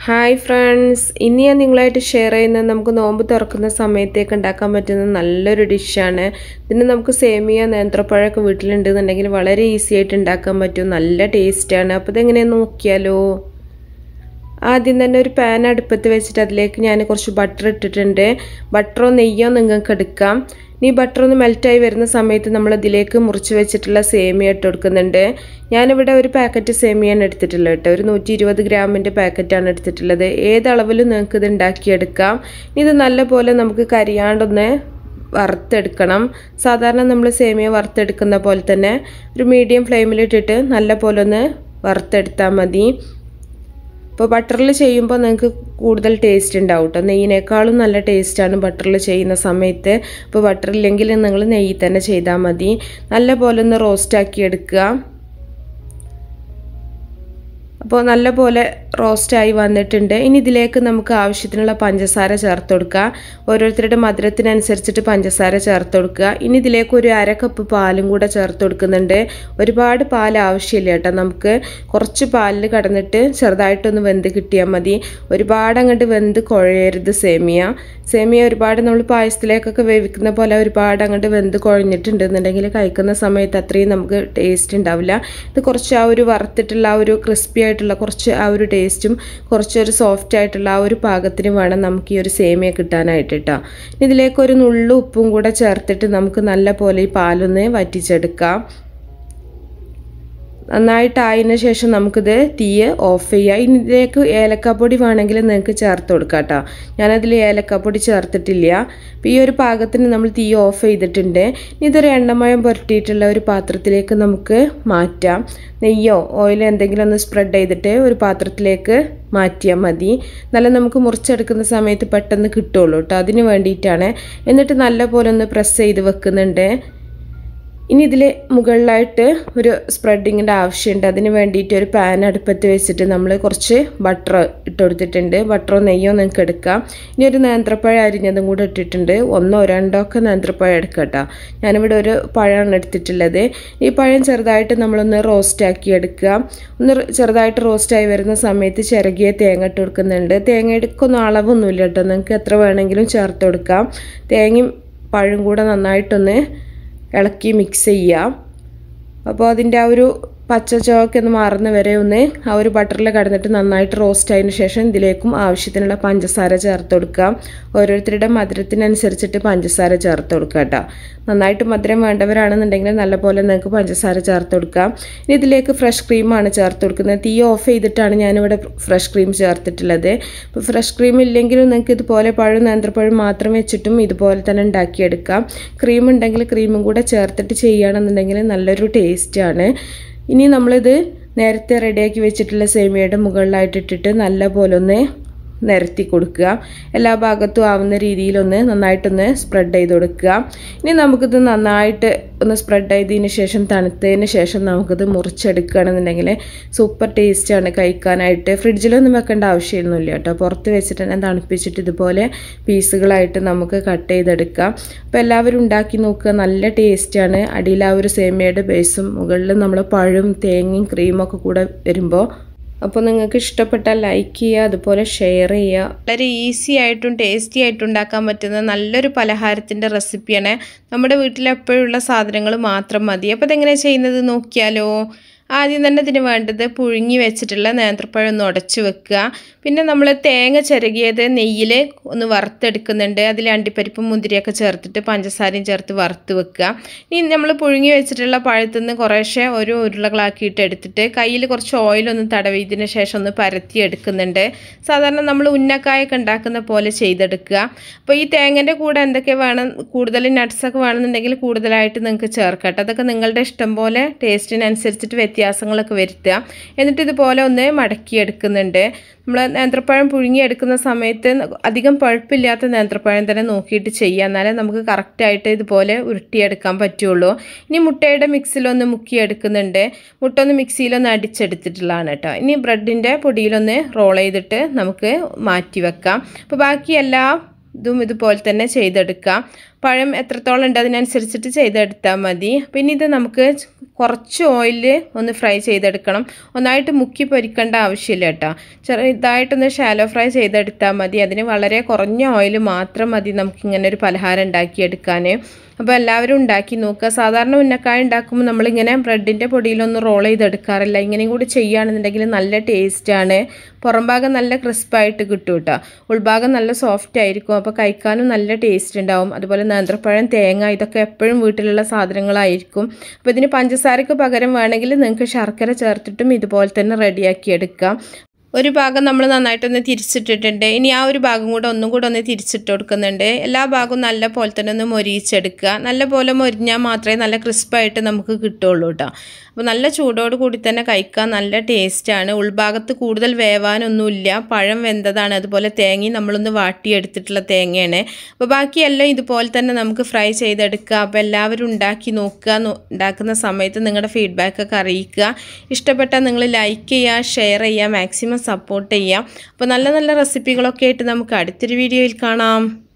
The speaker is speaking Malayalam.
ഹായ് ഫ്രണ്ട്സ് ഇനി ഞാൻ നിങ്ങളായിട്ട് ഷെയർ ചെയ്യുന്നത് നമുക്ക് നോമ്പ് തുറക്കുന്ന സമയത്തേക്ക് ഉണ്ടാക്കാൻ പറ്റുന്ന നല്ലൊരു ഡിഷാണ് ഇതിന് നമുക്ക് സേമിയ നേന്ത്രപ്പഴമൊക്കെ വീട്ടിലുണ്ടെന്നുണ്ടെങ്കിൽ വളരെ ഈസി ആയിട്ട് ഉണ്ടാക്കാൻ പറ്റും നല്ല ടേസ്റ്റാണ് അപ്പോൾ ഇതെങ്ങനെയാണെന്ന് നോക്കിയാലോ ആദ്യം തന്നെ ഒരു പാൻ അടുപ്പത്ത് വെച്ചിട്ട് അതിലേക്ക് ഞാൻ കുറച്ച് ബട്ടർ ഇട്ടിട്ടുണ്ട് ബട്ടറോ നെയ്യോ നിങ്ങൾക്ക് എടുക്കാം ഇനി ബട്ടർ ഒന്ന് മെൽറ്റായി വരുന്ന സമയത്ത് നമ്മൾ ഇതിലേക്ക് മുറിച്ച് വെച്ചിട്ടുള്ള സേമിയ ഇട്ട് കൊടുക്കുന്നുണ്ട് ഞാനിവിടെ ഒരു പാക്കറ്റ് സേമിയാണ് എടുത്തിട്ടുള്ളത് കേട്ടോ ഒരു നൂറ്റി ഇരുപത് ഗ്രാമിൻ്റെ പാക്കറ്റാണ് എടുത്തിട്ടുള്ളത് ഏത് അളവിലും നിങ്ങൾക്ക് ഇത് ഉണ്ടാക്കിയെടുക്കാം ഇത് നല്ലപോലെ നമുക്ക് കരിയാണ്ടൊന്ന് വറുത്തെടുക്കണം സാധാരണ നമ്മൾ സേമിയ വറുത്തെടുക്കുന്ന പോലെ തന്നെ ഒരു മീഡിയം ഫ്ലെയിമിലിട്ടിട്ട് നല്ല പോലെ ഒന്ന് വറുത്തെടുത്താൽ മതി ഇപ്പോൾ ബട്ടറിൽ ചെയ്യുമ്പോൾ നിങ്ങൾക്ക് കൂടുതൽ ടേസ്റ്റ് ഉണ്ടാവും കേട്ടോ നെയ്യിനേക്കാളും നല്ല ടേസ്റ്റാണ് ബട്ടറിൽ ചെയ്യുന്ന സമയത്ത് ഇപ്പോൾ ബട്ടറില്ലെങ്കിൽ നിങ്ങൾ നെയ്യ് തന്നെ ചെയ്താൽ മതി നല്ല പോലെ ഒന്ന് റോസ്റ്റാക്കി എടുക്കുക അപ്പോൾ നല്ല പോലെ റോസ്റ്റായി വന്നിട്ടുണ്ട് ഇനി ഇതിലേക്ക് നമുക്ക് ആവശ്യത്തിനുള്ള പഞ്ചസാര ചേർത്ത് കൊടുക്കുക ഓരോരുത്തരുടെ മധുരത്തിനനുസരിച്ചിട്ട് പഞ്ചസാര ചേർത്ത് കൊടുക്കുക ഇനി ഇതിലേക്ക് ഒരു അര കപ്പ് പാലും കൂടെ ചേർത്ത് കൊടുക്കുന്നുണ്ട് ഒരുപാട് പാൽ ആവശ്യമില്ല കേട്ടോ നമുക്ക് കുറച്ച് പാലിൽ കടന്നിട്ട് ചെറുതായിട്ടൊന്ന് വെന്ത് കിട്ടിയാൽ മതി ഒരുപാട് അങ്ങോട്ട് വെന്ത് കുഴയരുത് സേമിയ സേമിയ ഒരുപാട് നമ്മൾ പായസത്തിലേക്കൊക്കെ വേവിക്കുന്ന പോലെ ഒരുപാട് അങ്ങോട്ട് വെന്ത് കുഴഞ്ഞിട്ടുണ്ടെന്നുണ്ടെങ്കിൽ കഴിക്കുന്ന സമയത്ത് അത്രയും നമുക്ക് ടേസ്റ്റ് ഉണ്ടാവില്ല ഇത് കുറച്ച് ആ ഒരു വറുത്തിട്ടുള്ള ആ ഒരു ക്രിസ്പി ആയിട്ടുള്ള കുറച്ച് ആ ഒരു ടേസ്റ്റും കുറച്ചൊരു സോഫ്റ്റ് ആയിട്ടുള്ള ആ ഒരു പാകത്തിന് വേണം നമുക്ക് ഈ ഒരു സേമിയ കിട്ടാനായിട്ട് കേട്ടോ ഇതിലേക്ക് ഒരു നുള്ളു ഉപ്പും കൂടെ ചേർത്തിട്ട് നമുക്ക് നല്ല പോലെ ഈ പാലൊന്ന് വറ്റിച്ചെടുക്കാം നന്നായിട്ട് ആയതിനു ശേഷം നമുക്കിത് തീയ് ഓഫ് ചെയ്യാം ഇനി ഇതിലേക്ക് ഏലക്കാപ്പൊടി വേണമെങ്കിൽ നിങ്ങൾക്ക് ചേർത്ത് കൊടുക്കാം കേട്ടോ ഞാനതിൽ ഏലക്കാപ്പൊടി ചേർത്തിട്ടില്ല അപ്പോൾ ഈ ഒരു പാകത്തിന് നമ്മൾ തീ ഓഫ് ചെയ്തിട്ടുണ്ട് ഇനി ഇതൊരു എണ്ണമയം പുരട്ടിയിട്ടുള്ള ഒരു പാത്രത്തിലേക്ക് നമുക്ക് മാറ്റാം നെയ്യോ ഓയിലോ എന്തെങ്കിലും ഒന്ന് സ്പ്രെഡ് ചെയ്തിട്ട് ഒരു പാത്രത്തിലേക്ക് മാറ്റിയാൽ മതി നല്ല നമുക്ക് മുറിച്ചെടുക്കുന്ന സമയത്ത് പെട്ടെന്ന് കിട്ടുള്ളൂ കേട്ടോ അതിന് വേണ്ടിയിട്ടാണ് എന്നിട്ട് നല്ല പോലെ ഒന്ന് പ്രസ് ചെയ്ത് വെക്കുന്നുണ്ട് ഇനി ഇതിൽ മുകളിലായിട്ട് ഒരു സ്പ്രെഡിങ്ങിൻ്റെ ആവശ്യമുണ്ട് അതിന് വേണ്ടിയിട്ട് ഒരു പാൻ അടുപ്പത്ത് വെച്ചിട്ട് നമ്മൾ കുറച്ച് ബട്ടർ ഇട്ട് കൊടുത്തിട്ടുണ്ട് ബട്ടറോ നെയ്യോ നിങ്ങൾക്ക് എടുക്കാം ഇനി ഒരു നേന്ത്രപ്പഴം അരിഞ്ഞതും കൂടെ ഇട്ടിട്ടുണ്ട് ഒന്നോ രണ്ടോ ഒക്കെ നേന്ത്രപ്പഴം എടുക്കാം കേട്ടോ ഞാനിവിടെ ഒരു പഴമാണ് എടുത്തിട്ടുള്ളത് ഈ പഴം ചെറുതായിട്ട് നമ്മളൊന്ന് റോസ്റ്റാക്കി എടുക്കുക ഒന്ന് ചെറുതായിട്ട് റോസ്റ്റായി വരുന്ന സമയത്ത് ചിരകിയ തേങ്ങ ഇട്ട് കൊടുക്കുന്നുണ്ട് തേങ്ങ എടുക്കൊന്നും അളവൊന്നുമില്ല കേട്ടോ നിങ്ങൾക്ക് എത്ര വേണമെങ്കിലും ചേർത്ത് കൊടുക്കാം തേങ്ങയും പഴം കൂടെ നന്നായിട്ടൊന്ന് ഇളക്കി മിക്സ് ചെയ്യാം അപ്പോൾ അതിൻ്റെ ആ ഒരു പച്ച ചോക്ക് ഒന്ന് മാറുന്ന വരെ ഒന്ന് ആ ഒരു ബട്ടറിൽ കടന്നിട്ട് നന്നായിട്ട് റോസ്റ്റ് ആയതിനു ശേഷം ഇതിലേക്കും ആവശ്യത്തിനുള്ള പഞ്ചസാര ചേർത്ത് കൊടുക്കാം ഓരോരുത്തരുടെ മധുരത്തിനനുസരിച്ചിട്ട് പഞ്ചസാര ചേർത്ത് കൊടുക്കുക കേട്ടോ നന്നായിട്ട് മധുരം വേണ്ടവരാണെന്നുണ്ടെങ്കിൽ നല്ലപോലെ നിങ്ങൾക്ക് പഞ്ചസാര ചേർത്ത് കൊടുക്കാം ഇനി ഇതിലേക്ക് ഫ്രഷ് ക്രീമാണ് ചേർത്ത് കൊടുക്കുന്നത് തീ ഓഫ് ചെയ്തിട്ടാണ് ഞാനിവിടെ ഫ്രഷ് ക്രീം ചേർത്തിട്ടുള്ളത് അപ്പോൾ ഫ്രഷ് ക്രീം ഇല്ലെങ്കിലും നിങ്ങൾക്ക് ഇതുപോലെ പഴം നേന്ത്രപ്പഴം മാത്രം വെച്ചിട്ടും ഇതുപോലെ തന്നെ ഉണ്ടാക്കിയെടുക്കാം ക്രീം ഉണ്ടെങ്കിൽ ക്രീമും കൂടെ ചേർത്തിട്ട് ചെയ്യുകയാണെന്നുണ്ടെങ്കിൽ നല്ലൊരു ടേസ്റ്റാണ് ഇനി നമ്മളിത് നേരത്തെ റെഡിയാക്കി വെച്ചിട്ടുള്ള സേമിയയുടെ മുകളിലായിട്ട് ഇട്ടിട്ട് നല്ല പോലെ ഒന്ന് നിരത്തി കൊടുക്കുക എല്ലാ ഭാഗത്തും ആവുന്ന രീതിയിലൊന്ന് നന്നായിട്ടൊന്ന് സ്പ്രെഡ് ചെയ്ത് കൊടുക്കുക ഇനി നമുക്കിത് നന്നായിട്ട് ഒന്ന് സ്പ്രെഡ് ചെയ്തതിന് ശേഷം തണുത്തതിന് ശേഷം നമുക്കിത് മുറിച്ചെടുക്കുകയാണെന്നുണ്ടെങ്കിൽ സൂപ്പർ ടേസ്റ്റാണ് കഴിക്കാനായിട്ട് ഫ്രിഡ്ജിലൊന്നും വെക്കേണ്ട ആവശ്യമൊന്നുമില്ല കേട്ടോ പുറത്ത് വെച്ചിട്ട് തന്നെ തണുപ്പിച്ചിട്ട് ഇതുപോലെ പീസുകളായിട്ട് നമുക്ക് കട്ട് ചെയ്തെടുക്കാം അപ്പോൾ എല്ലാവരും ഉണ്ടാക്കി നോക്കുക നല്ല ടേസ്റ്റാണ് അടിയിൽ ആ ഒരു സേമിയയുടെ ബേസും മുകളിൽ നമ്മൾ പഴവും തേങ്ങയും ക്രീമും ഒക്കെ കൂടെ വരുമ്പോൾ അപ്പോൾ നിങ്ങൾക്ക് ഇഷ്ടപ്പെട്ടാൽ ലൈക്ക് ചെയ്യുക അതുപോലെ ഷെയർ ചെയ്യുക വളരെ ഈസി ആയിട്ടും ടേസ്റ്റി ആയിട്ടും ഉണ്ടാക്കാൻ പറ്റുന്ന നല്ലൊരു പലഹാരത്തിൻ്റെ റെസിപ്പിയാണ് നമ്മുടെ വീട്ടിൽ എപ്പോഴുള്ള സാധനങ്ങൾ മാത്രം മതി അപ്പോൾ ഇതെങ്ങനെ ചെയ്യുന്നത് നോക്കിയാലോ ആദ്യം തന്നെ ഇതിന് വേണ്ടത് പുഴുങ്ങി വെച്ചിട്ടുള്ള നേന്ത്രപ്പഴം ഒന്ന് ഉടച്ച് വെക്കുക പിന്നെ നമ്മൾ തേങ്ങ ചിരകിയത് നെയ്യിൽ ഒന്ന് വറുത്തെടുക്കുന്നുണ്ട് അതിൽ അണ്ടിപ്പരിപ്പും മുന്തിരിയൊക്കെ ചേർത്തിട്ട് പഞ്ചസാരയും ചേർത്ത് വറുത്ത് വെക്കുക ഇനി നമ്മൾ പുഴുങ്ങി വെച്ചിട്ടുള്ള പഴത്തു നിന്ന് കുറേശ്ശെ ഒരു ഉരുളകളാക്കിയിട്ട് എടുത്തിട്ട് കയ്യിൽ കുറച്ച് ഓയിലൊന്ന് തടവിയതിന് ശേഷം ഒന്ന് പരത്തി എടുക്കുന്നുണ്ട് സാധാരണ നമ്മൾ ഉന്നക്കായൊക്കെ ഉണ്ടാക്കുന്ന പോലെ ചെയ്തെടുക്കുക അപ്പോൾ ഈ തേങ്ങൻ്റെ കൂടെ എന്തൊക്കെ വേണം കൂടുതൽ നട്ട്സൊക്കെ വേണമെന്നുണ്ടെങ്കിൽ കൂടുതലായിട്ട് നിങ്ങൾക്ക് ചേർക്കട്ടെ അതൊക്കെ നിങ്ങളുടെ ഇഷ്ടം പോലെ ടേസ്റ്റിനനുസരിച്ചിട്ട് വ്യത്യാസങ്ങളൊക്കെ വരുത്തുക എന്നിട്ട് ഇതുപോലെ ഒന്ന് മടക്കിയെടുക്കുന്നുണ്ട് നമ്മൾ നേന്ത്രപ്പഴം പുഴുങ്ങിയെടുക്കുന്ന സമയത്ത് അധികം പഴുപ്പില്ലാത്ത നേന്ത്രപ്പഴം തന്നെ നോക്കിയിട്ട് ചെയ്യുക എന്നാലേ നമുക്ക് കറക്റ്റായിട്ട് ഇതുപോലെ ഉരുട്ടിയെടുക്കാൻ പറ്റുള്ളൂ ഇനി മുട്ടയുടെ മിക്സിലൊന്ന് മുക്കിയെടുക്കുന്നുണ്ട് മുട്ട ഒന്ന് മിക്സിയിലൊന്ന് അടിച്ചെടുത്തിട്ടുള്ളതാണ് കേട്ടോ ഇനി ബ്രെഡിൻ്റെ പൊടിയിലൊന്ന് റോൾ ചെയ്തിട്ട് നമുക്ക് മാറ്റി വെക്കാം അപ്പോൾ ബാക്കി എല്ലാ ഇതും ഇതുപോലെ തന്നെ ചെയ്തെടുക്കാം പഴം എത്രത്തോളം ഉണ്ട് അതിനനുസരിച്ചിട്ട് ചെയ്തെടുത്താൽ മതി പിന്നെ ഇത് നമുക്ക് കുറച്ച് ഓയിൽ ഒന്ന് ഫ്രൈ ചെയ്തെടുക്കണം ഒന്നായിട്ട് മുക്കി പൊരിക്കേണ്ട ആവശ്യമില്ല കേട്ടോ ചെറുതായിട്ടൊന്ന് ഷാലോ ഫ്രൈ ചെയ്തെടുത്താൽ മതി അതിന് വളരെ കുറഞ്ഞ ഓയിൽ മാത്രം മതി നമുക്കിങ്ങനെ ഒരു പലഹാരം ഉണ്ടാക്കിയെടുക്കാൻ അപ്പോൾ എല്ലാവരും ഉണ്ടാക്കി നോക്കുക സാധാരണ ഉന്നക്കായ ഉണ്ടാക്കുമ്പോൾ നമ്മളിങ്ങനെ ബ്രെഡിൻ്റെ പൊടിയിലൊന്നും റോൾ ചെയ്തെടുക്കാറില്ല ഇങ്ങനെയും കൂടി ചെയ്യുകയാണെന്നുണ്ടെങ്കിൽ നല്ല ടേസ്റ്റാണ് പുറം ഭാഗം നല്ല ക്രിസ്പായിട്ട് കിട്ടും കേട്ടോ ഉൾഭാഗം നല്ല സോഫ്റ്റ് ആയിരിക്കും അപ്പോൾ കഴിക്കാനും നല്ല ടേസ്റ്റ് ഉണ്ടാവും അതുപോലെ നേന്ത്രപ്പഴം തേങ്ങ ഇതൊക്കെ എപ്പോഴും വീട്ടിലുള്ള സാധനങ്ങളായിരിക്കും അപ്പോൾ ഇതിന് പഞ്ചസാരക്ക് പകരം വേണമെങ്കിൽ നിങ്ങൾക്ക് ശർക്കര ചേർത്തിട്ടും ഇതുപോലെ തന്നെ റെഡിയാക്കി എടുക്കാം ഒരു ഭാഗം നമ്മൾ നന്നായിട്ടൊന്ന് തിരിച്ചിട്ടിട്ടുണ്ട് ഇനി ആ ഒരു ഭാഗം കൂടെ ഒന്നും കൂടെ ഒന്ന് തിരിച്ചിട്ട് കൊടുക്കുന്നുണ്ട് എല്ലാ ഭാഗവും നല്ല പോലെ തന്നെ ഒന്ന് മൊരിയിച്ചെടുക്കുക നല്ല പോലെ മൊരിഞ്ഞാൽ മാത്രമേ നല്ല ക്രിസ്പായിട്ട് നമുക്ക് കിട്ടുള്ളൂ കേട്ടോ അപ്പോൾ നല്ല ചൂടോട് കൂടി തന്നെ കഴിക്കാൻ നല്ല ടേസ്റ്റാണ് ഉൾഭാഗത്ത് കൂടുതൽ വേവാനൊന്നുമില്ല പഴം വെന്തതാണ് അതുപോലെ തേങ്ങയും നമ്മളൊന്ന് വാട്ടിയെടുത്തിട്ടുള്ള തേങ്ങയാണ് അപ്പോൾ ബാക്കിയെല്ലാം ഇതുപോലെ തന്നെ നമുക്ക് ഫ്രൈ ചെയ്തെടുക്കുക അപ്പോൾ എല്ലാവരും ഉണ്ടാക്കി നോക്കുക ഉണ്ടാക്കുന്ന സമയത്ത് നിങ്ങളുടെ ഫീഡ്ബാക്കൊക്കെ അറിയിക്കുക ഇഷ്ടപ്പെട്ടാൽ നിങ്ങൾ ലൈക്ക് ചെയ്യുക ഷെയർ ചെയ്യുക മാക്സിമം സപ്പോർട്ട് ചെയ്യുക അപ്പോൾ നല്ല നല്ല റെസിപ്പികളൊക്കെ ആയിട്ട് നമുക്ക് അടുത്തൊരു വീഡിയോയിൽ കാണാം